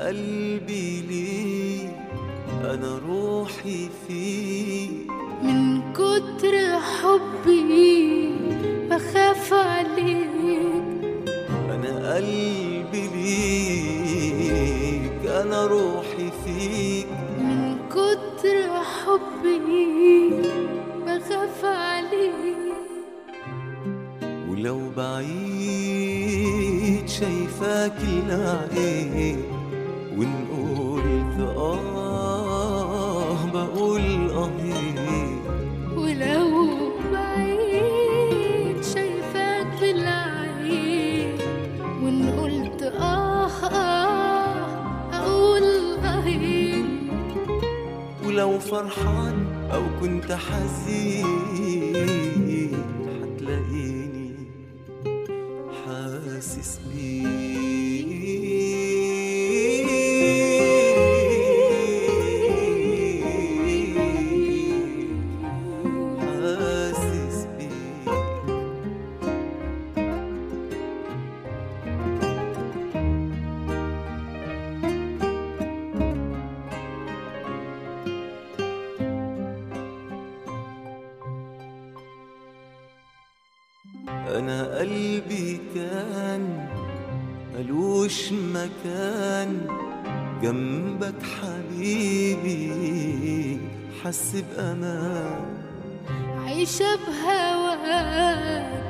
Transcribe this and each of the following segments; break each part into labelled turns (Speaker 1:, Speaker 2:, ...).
Speaker 1: قلبي ليك أنا روحي فيك
Speaker 2: من كتر حبي بخاف عليك
Speaker 1: أنا قلبي ليك أنا روحي فيك
Speaker 2: من كتر حبي بخاف عليك
Speaker 1: ولو بعيد شايفاك العين وإن قلت آه بقول آه
Speaker 2: ولو بعيد شايفاك بالعين وان قلت آه آه أقول آهين
Speaker 1: ولو فرحان أو كنت حزين هتلاقيني حاسس بيك حاسس بيك أنا قلبي كان ملوش مكان جنبك حبيبي حس بأمان
Speaker 2: عايشة بهواك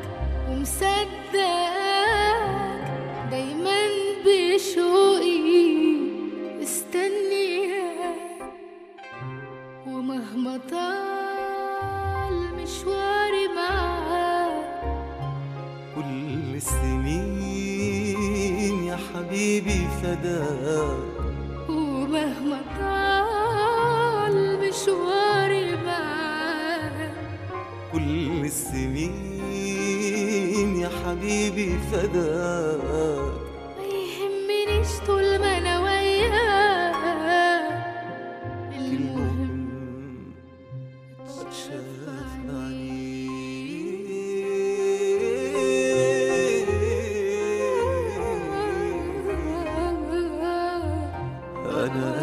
Speaker 2: ومصدقك دايما بشوقي مستنياك ومهما طال مشواري معاك
Speaker 1: كل السنين يا حبيبي فداك
Speaker 2: ومهما طال مشواري معاك
Speaker 1: كل السنين يا حبيبي فداك
Speaker 2: ما يهمنيش طول ما انا وياك المهم
Speaker 1: المهم تشاف
Speaker 2: عليك
Speaker 1: أنا